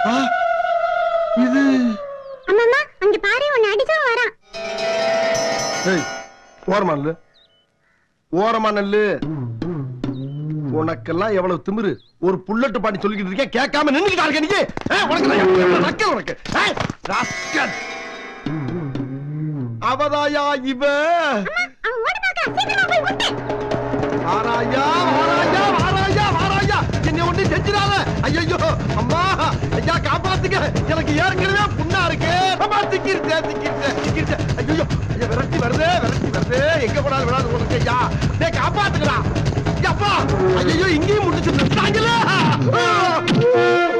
ஆ, இது அம்மாமா அங்க பாரு உன்னை அடிச்சா வரான் ஏய் ஓரமா நில்லு ஓரமா நில்லு உனக்கெல்லாம் எவ்வளவு திமிரு ஒரு புல்லட்டு பாடி சொல்லிக்கிட்டு இருக்கேன் கேட்காம நின்னுக்கிட்டா இருக்க நீ ஏய், உனக்கு நான் எவ்வளவு நக்கல் உனக்கு ஏய், ராஸ்கல். அவதாயா இவ அவன் ஓடி பார்க்க சீக்கிரமா போய் முட்டு வாராயா வாராயா வாராயா வாராயா என்னை ஒண்ணு செஞ்சிடாத ஐயோ அம்மா ஐயா காப்பாத்துங்க எனக்கு ஏற்கனவே புண்ணா இருக்கு அம்மா திக்கிருச்சே திக்கிருச்சே திக்கிருச்சே ஐயோ ஐயா விரட்டி வருதே விரட்டி வருதே எங்க போனாலும் விடாது உனக்கு ஐயா டேய் காப்பாத்துக்கடா அப்பா ஐயோ இங்கேயும் முடிச்சு நிறுத்தாங்களே